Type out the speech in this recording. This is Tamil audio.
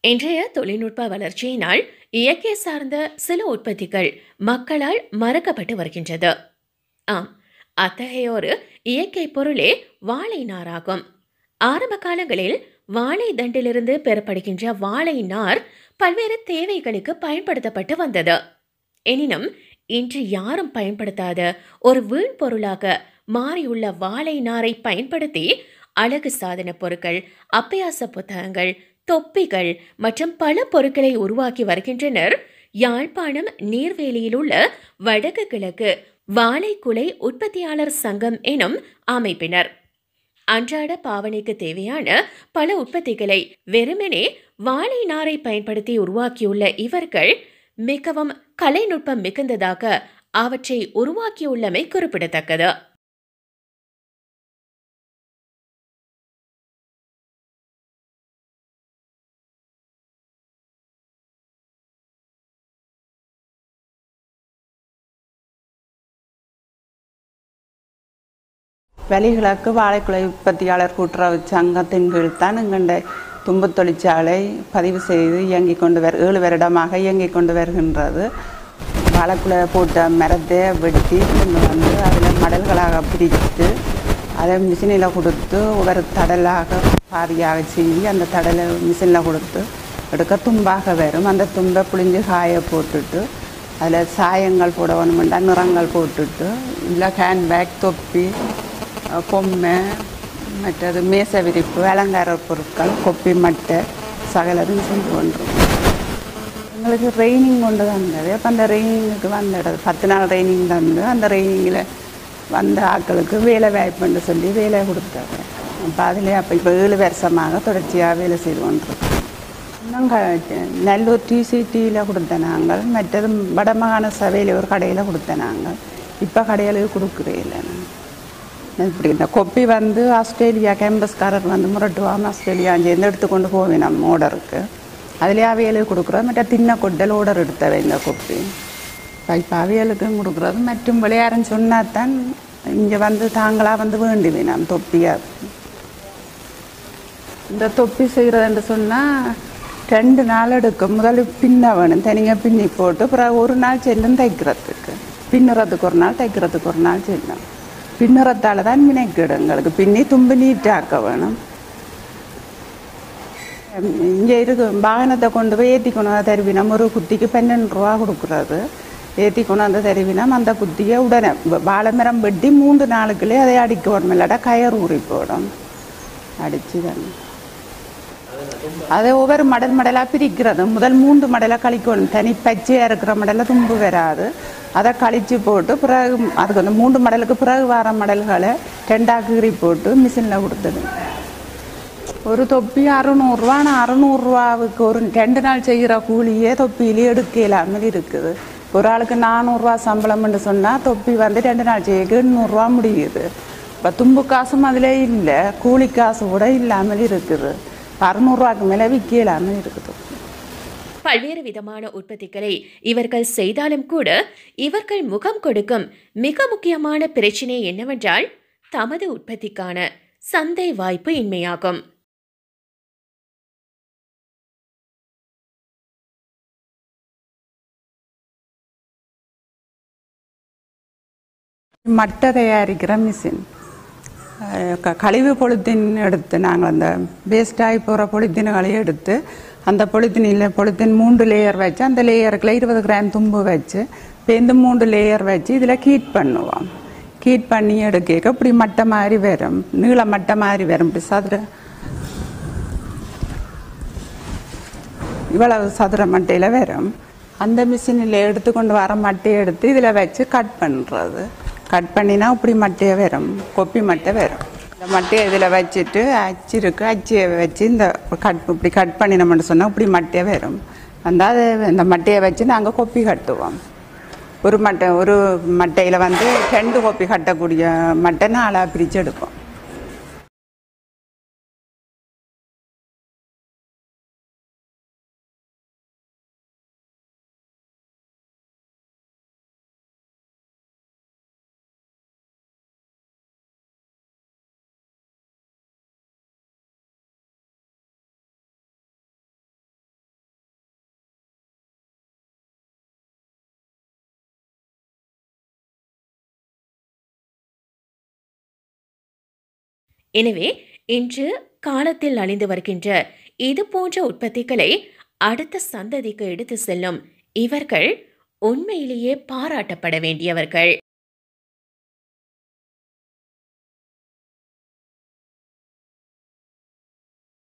இன்றைய தொழில்நுட்ப வளர்ச்சியினால் இயற்கை சார்ந்த சில உற்பத்திகள் மக்களால் மறக்கப்பட்டு வருகின்றது ஆம் அத்தகைய ஒரு இயற்கை பொருளே வாழை நாராகும் ஆரம்ப காலங்களில் வாழை தண்டிலிருந்து பெறப்படுகின்ற வாழை நார் பல்வேறு தேவைகளுக்கு பயன்படுத்தப்பட்டு வந்தது எனினும் இன்று யாரும் பயன்படுத்தாத ஒரு வீண் பொருளாக மாறியுள்ள வாழை நாரை பயன்படுத்தி அழகு சாதன பொருட்கள் அப்பியாச புத்தகங்கள் தொப்பிகள் மற்றும் பல பொருட்களை உருவாக்கி வருகின்றனர் யாழ்ப்பாணம் நீர்வேலியில் உள்ள வடக்கு கிழக்கு வாழைக்குலை உற்பத்தியாளர் சங்கம் எனும் அமைப்பினர் அன்றாட பாவனைக்கு தேவையான பல உற்பத்திகளை வெறுமனே வாழை நாரை பயன்படுத்தி உருவாக்கியுள்ள இவர்கள் மிகவும் கலைநுட்பம் மிகுந்ததாக அவற்றை உருவாக்கியுள்ளமை குறிப்பிடத்தக்கது வெளிகிழக்கு வாழைக்குலை உற்பத்தியாளர் கூட்டுறவு சங்கத்தின் கீழ் தான் எங்கண்ட தும்பு தொழிற்சாலை பதிவு செய்து இயங்கிக் கொண்டு வர ஏழு வருடமாக இயங்கிக் கொண்டு வருகின்றது வாழைக்குலை போட்ட மரத்தை வெட்டி கொண்டு வந்து அதில் மடல்களாக பிரித்து அதை மிஷினில் கொடுத்து ஒவ்வொரு தடலாக பாதியாக செய்து அந்த தடலை மிஷினில் கொடுத்து எடுக்க தும்பாக வரும் அந்த தும்பை புளிஞ்சு காய போட்டுட்டு அதில் சாயங்கள் போட வேணுமெண்டா நிறங்கள் போட்டுட்டு இல்லை ஹேண்ட்பேக் தொப்பி பொம்மை மற்றது மேச விரிப்பு அலங்கார பொருட்கள் கொப்பி மட்டை சகலதும் செஞ்சு கொண்டுரும் எங்களுக்கு ட்ரைனிங் கொண்டு வந்தது அப்போ அந்த ட்ரைனிங்குக்கு வந்த இடம் பத்து நாள் ட்ரைனிங் தந்து அந்த ட்ரைனிங்கில் வந்த ஆட்களுக்கு வேலை வாய்ப்புன்னு சொல்லி வேலை கொடுத்தாங்க அப்போ அதிலே அப்போ இப்போ ஏழு வருஷமாக தொடர்ச்சியாக வேலை செய்து கொண்டிருக்கோம் நாங்கள் நல்லூர் டிசிடியில் கொடுத்த நாங்கள் மற்றது வடமாகாண சபையில் ஒரு கடையில் கொடுத்த நாங்கள் இப்போ கடையில் கொடுக்குறே இல்லை நாங்கள் இப்படி இந்த கொப்பி வந்து ஆஸ்திரேலியா கேம்பஸ்காரர் வந்து முரட்டுவாம ஆஸ்திரேலியா அங்கேருந்து எடுத்துக்கொண்டு போவேன் நம்ம ஓடருக்கு அதிலே அவியலுக்கு கொடுக்குறோம் மற்ற தின்ன கொட்டல் ஓடர் எடுத்தவை இந்த கொப்பி இப்போ அவியலுக்கும் கொடுக்குறது மற்றும் விளையாடுன்னு சொன்னால் தான் இங்கே வந்து தாங்களாக வந்து வேண்டுவேன் நான் தொப்பியாக இந்த தொப்பி செய்கிறதுன்னு சொன்னால் ரெண்டு நாள் எடுக்கும் முதல்ல பின்ன வேணும் தனியாக பின்னி போட்டு அப்புறம் ஒரு நாள் செல்லும் தைக்கிறதுக்கு பின்னுறதுக்கு ஒரு நாள் தைக்கிறதுக்கு ஒரு நாள் செல்லும் பின்னுறத்தால் தான் மினைக்கிடு எங்களுக்கு பின்னி தும்பு நீட்டாக்க வேணும் இங்கே இருக்கு வாகனத்தை கொண்டு போய் ஏற்றி கொண்டு வந்து தருவினம் ஒரு குத்திக்கு பன்னெண்டு ரூபா கொடுக்குறது ஏற்றி கொண்டு வந்து தருவினம் அந்த குத்தியை உடனே வாழை மரம் வெட்டி மூன்று நாளுக்குள்ளே அதை அடிக்க வேணும் இல்லாட்டா கயர் ஊறி போடும் அடித்து தான் அதை ஒவ்வொரு மடல் மடலாக பிரிக்கிறது முதல் மூன்று மடலாக கழிக்கணும் தனி பச்சையாக இருக்கிற மடலில் தும்பு வராது அதை கழித்து போட்டு பிறகு அதுக்கு அந்த மூன்று மடலுக்கு பிறகு வர மடல்களை ரெண்டாக கீறி போட்டு மிஷினில் கொடுத்துடு ஒரு தொப்பி அறுநூறுவா ஆனால் அறுநூறுவாவுக்கு ஒரு ரெண்டு நாள் செய்கிற கூலியே தொப்பியிலே எடுக்க இல்லாமல் இருக்குது ஒரு ஆளுக்கு நானூறுரூவா சம்பளம்னு சொன்னால் தொப்பி வந்து ரெண்டு நாள் செய்ய எண்ணூறுரூவா முடியுது இப்போ தும்பு காசும் அதிலே இல்லை கூலி காசு கூட இல்லாமல் இருக்குது அறுநூறுவாக்கு மேலே விற்க இல்லாமல் இருக்குது பல்வேறு விதமான உற்பத்திகளை இவர்கள் செய்தாலும் கூட இவர்கள் முகம் கொடுக்கும் மிக முக்கியமான பிரச்சினை என்னவென்றால் தமது உற்பத்திக்கான சந்தை வாய்ப்பு இன்மையாகும் மட்டை தயாரிக்கிற மிஷின் க கழிவு பொழுத்தின் எடுத்து நாங்கள் அந்த வேஸ்டாகி போகிற பொழுத்தின்களை எடுத்து அந்த பொழுத்தினில் பொழுத்தின் மூன்று லேயர் வச்சு அந்த லேயருக்குள்ள இருபது கிராம் தும்பு வச்சு பேருந்து மூன்று லேயர் வச்சு இதில் கீட் பண்ணுவோம் கீட் பண்ணி எடுக்க இப்படி மட்டை மாதிரி வரும் நீள மட்டை மாதிரி வரும் இப்படி சதுர இவ்வளவு சதுர மட்டையில் வரும் அந்த மிஷினில் எடுத்து கொண்டு வர மட்டையை எடுத்து இதில் வச்சு கட் பண்ணுறது கட் பண்ணினா இப்படி மட்டையை வரும் கொப்பி மட்டை வரும் இந்த மட்டையை இதில் வச்சுட்டு அச்சு இருக்கு அச்சியை வச்சு இந்த கட் இப்படி கட் பண்ணினோம்னு சொன்னால் இப்படி மட்டையை வரும் வந்தால் அது இந்த மட்டையை வச்சு நாங்கள் கொப்பி கட்டுவோம் ஒரு மட்டை ஒரு மட்டையில் வந்து ரெண்டு கொப்பி கட்டக்கூடிய மட்டை நாளாக பிரித்து எடுப்போம் எனவே இன்று காலத்தில் அழிந்து வருகின்ற இது போன்ற உற்பத்திகளை அடுத்த சந்ததிக்கு எடுத்து செல்லும் இவர்கள் உண்மையிலேயே பாராட்டப்பட வேண்டியவர்கள்